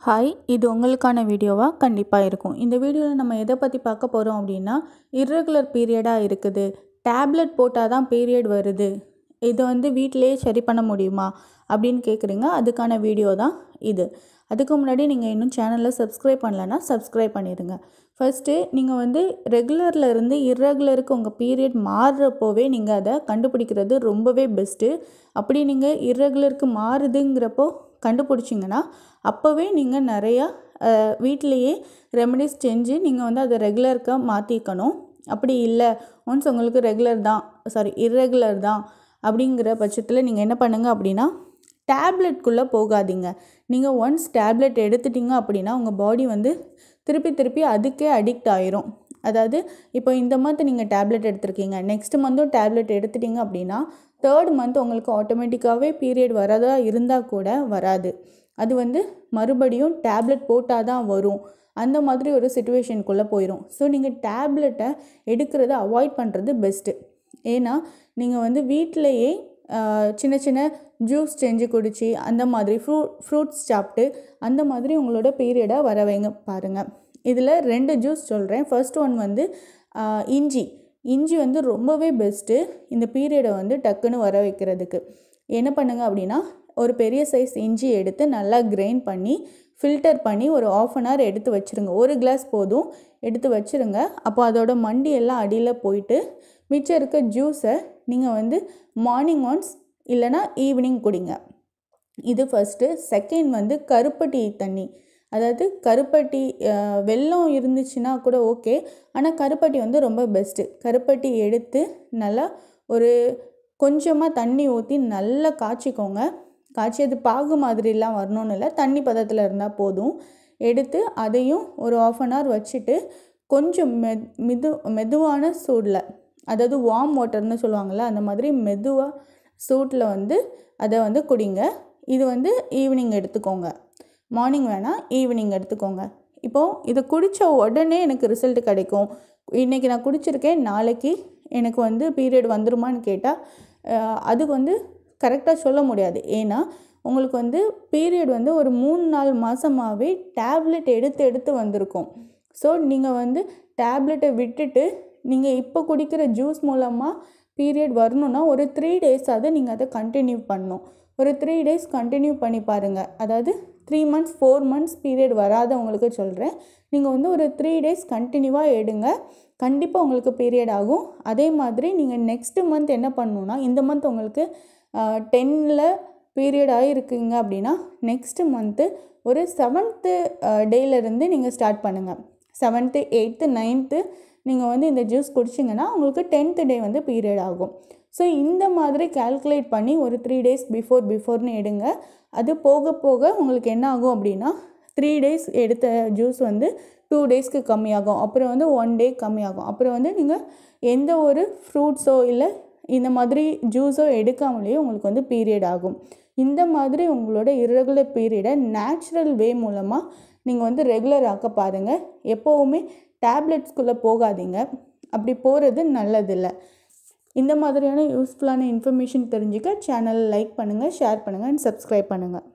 hi இது உங்களுக்கான வீடியோவாக கண்டிப்பாக இருக்கும் இந்த வீடியோவில் நம்ம எதை பற்றி பார்க்க போகிறோம் அப்படின்னா இர்ரெகுலர் பீரியடாக இருக்குது டேப்லெட் போட்டால் தான் பீரியட் வருது இதை வந்து வீட்டிலேயே சரி பண்ண முடியுமா அப்படின்னு கேட்குறீங்க அதுக்கான வீடியோ தான் இது அதுக்கு முன்னாடி நீங்கள் இன்னும் சேனலில் சப்ஸ்கிரைப் பண்ணலன்னா சப்ஸ்கிரைப் பண்ணிடுங்க ஃபஸ்ட்டு நீங்கள் வந்து ரெகுலரில் இருந்து இர்ரெகுலருக்கு உங்கள் பீரியட் மாறுறப்போவே நீங்கள் அதை கண்டுபிடிக்கிறது ரொம்பவே பெஸ்ட்டு அப்படி நீங்கள் இர்ரெகுலருக்கு மாறுதுங்கிறப்போ கண்டுபிடிச்சிங்கன்னா அப்போவே நீங்கள் நிறையா அஹ், வீட்டிலையே ரெமடிஸ் செஞ்சு நீங்கள் வந்து அதை ரெகுலருக்காக மாற்றிக்கணும் அப்படி இல்லை ஒன்ஸ் உங்களுக்கு ரெகுலர் தான் சாரி இர்ரெகுலர் தான் அப்படிங்கிற பட்சத்தில் நீங்கள் என்ன பண்ணுங்கள் அப்படின்னா டேப்லெட்குள்ளே போகாதீங்க நீங்கள் ஒன்ஸ் டேப்லெட் எடுத்துட்டீங்க அப்படின்னா உங்கள் பாடி வந்து திருப்பி திருப்பி அதுக்கே அடிக்ட் ஆயிரும் அதாவது இப்போ இந்த மந்த் நீங்கள் டேப்லெட் எடுத்திருக்கீங்க நெக்ஸ்ட் மந்த்தும் டேப்லெட் எடுத்துட்டீங்க அப்படின்னா தேர்ட் மந்த் உங்களுக்கு ஆட்டோமேட்டிக்காகவே பீரியட் வரதா இருந்தால் கூட வராது அது வந்து மறுபடியும் டேப்லெட் போட்டால் தான் வரும் அந்த மாதிரி ஒரு சுச்சுவேஷனுக்குள்ளே போயிடும் ஸோ நீங்கள் டேப்லெட்டை எடுக்கிறத அவாய்ட் பண்ணுறது பெஸ்ட்டு ஏன்னா நீங்கள் வந்து வீட்டிலையே ஆஹ், சின்ன சின்ன ஜூஸ் செஞ்சு குடிச்சு அந்த மாதிரி ஃப்ரூ ஃப்ரூட்ஸ் சாப்பிட்டு அந்த மாதிரி உங்களோட பீரியடை வர வைங்க பாருங்கள் இதில் ரெண்டு ஜூஸ் சொல்கிறேன் ஃபர்ஸ்ட் ஒன் வந்து ஆஹ், இஞ்சி இஞ்சி வந்து ரொம்பவே பெஸ்ட்டு இந்த பீரியடை வந்து டக்குன்னு வர வைக்கிறதுக்கு என்ன பண்ணுங்க அப்படின்னா ஒரு பெரிய சைஸ் இஞ்சி எடுத்து நல்லா கிரைண்ட் பண்ணி ஃபில்டர் பண்ணி ஒரு ஆஃப் அன் ஹவர் எடுத்து வச்சுருங்க ஒரு கிளாஸ் போதும் எடுத்து வச்சுருங்க அப்போ அதோட மண்டி எல்லாம் அடியில் போயிட்டு மிச்சம் இருக்க ஜூஸை நீங்கள் வந்து மார்னிங் ஒன்ஸ் இல்லைனா ஈவினிங் குடிங்க இது ஃபஸ்ட்டு செகண்ட் வந்து கருப்பட்டி தண்ணி அதாவது கருப்பட்டி அஹ், வெல்லம் இருந்துச்சுன்னா கூட ஓகே ஆனால் கருப்பட்டி வந்து ரொம்ப பெஸ்ட்டு கருப்பட்டி எடுத்து நல்லா ஒரு கொஞ்சமாக தண்ணி ஊற்றி நல்லா காய்ச்சிக்கோங்க காய்ச்சி அது பாகு மாதிரிலாம் வரணும்னு இல்லை தண்ணி பதத்தில் இருந்தால் போதும் எடுத்து அதையும் ஒரு ஆஃப் அன் ஹவர் வச்சுட்டு கொஞ்சம் மெத் மிது மெதுவான சூடில் அதாவது வார்ம் வாட்டர்னு சொல்லுவாங்கள்ல அந்த மாதிரி மெதுவாக சூட்டில் வந்து அதை வந்து குடிங்க இது வந்து ஈவினிங் எடுத்துக்கோங்க மார்னிங் வேணால் ஈவினிங் எடுத்துக்கோங்க இப்போது இதை குடித்த உடனே எனக்கு ரிசல்ட் கிடைக்கும் இன்றைக்கி நான் குடிச்சிருக்கேன் நாளைக்கு எனக்கு வந்து பீரியட் வந்துருமான்னு கேட்டால் அதுக்கு வந்து கரெக்டாக சொல்ல முடியாது ஏன்னா உங்களுக்கு வந்து பீரியட் வந்து ஒரு மூணு நாலு மாதமாகவே டேப்லெட் எடுத்து எடுத்து வந்திருக்கும் ஸோ நீங்கள் வந்து டேப்லெட்டை விட்டுட்டு நீங்கள் இப்போ குடிக்கிற ஜூஸ் மூலமாக பீரியட் வரணும்னா ஒரு த்ரீ டேஸாவது நீங்கள் அதை கண்டினியூ பண்ணணும் ஒரு த்ரீ டேஸ் கண்டினியூ பண்ணி பாருங்கள் அதாவது three months four months period வராதவங்களுக்கு சொல்கிறேன் நீங்கள் வந்து ஒரு த்ரீ டேஸ் கண்டினியூவாக எடுங்க கண்டிப்பாக உங்களுக்கு பீரியட் ஆகும் அதே மாதிரி நீங்கள் நெக்ஸ்ட்டு மந்த் என்ன பண்ணணுன்னா இந்த மந்த் உங்களுக்கு டென்னில் பீரியட் ஆகிருக்குங்க அப்படின்னா நெக்ஸ்ட்டு மந்த்து ஒரு செவன்த்து டேலேருந்து நீங்கள் ஸ்டார்ட் பண்ணுங்கள் செவன்த்து எயித்து நைன்த்து நீங்கள் வந்து இந்த ஜூஸ் குடிச்சிங்கன்னா உங்களுக்கு டென்த்து டே வந்து பீரியட் ஆகும் ஸோ இந்த மாதிரி கால்குலேட் பண்ணி ஒரு த்ரீ டேஸ் பிஃபோர் பிஃபோர்னு எடுங்க அது போக போக உங்களுக்கு என்ன ஆகும் அப்படின்னா த்ரீ டேஸ் எடுத்த ஜூஸ் வந்து டூ டேஸ்க்கு கம்மியாகும் அப்புறம் வந்து ஒன் டே கம்மியாகும் அப்புறம் வந்து நீங்கள் எந்த ஒரு ஃப்ரூட்ஸோ இல்லை இந்த மாதிரி ஜூஸோ எடுக்காமலேயே உங்களுக்கு வந்து பீரியட் ஆகும் இந்த மாதிரி உங்களோட irregular பீரியடை நேச்சுரல் வே மூலமாக நீங்கள் வந்து ரெகுலர் ஆக்க பாருங்கள் எப்போவுமே டேப்லெட்ஸ்குள்ளே போகாதீங்க அப்படி போகிறது நல்லதில்லை இந்த மாதிரியான யூஸ்ஃபுல்லான இன்ஃபர்மேஷன் தெரிஞ்சுக்க சேனலை லைக் பண்ணுங்கள் ஷேர் பண்ணுங்கள் அண்ட் சப்ஸ்கிரைப் பண்ணுங்கள்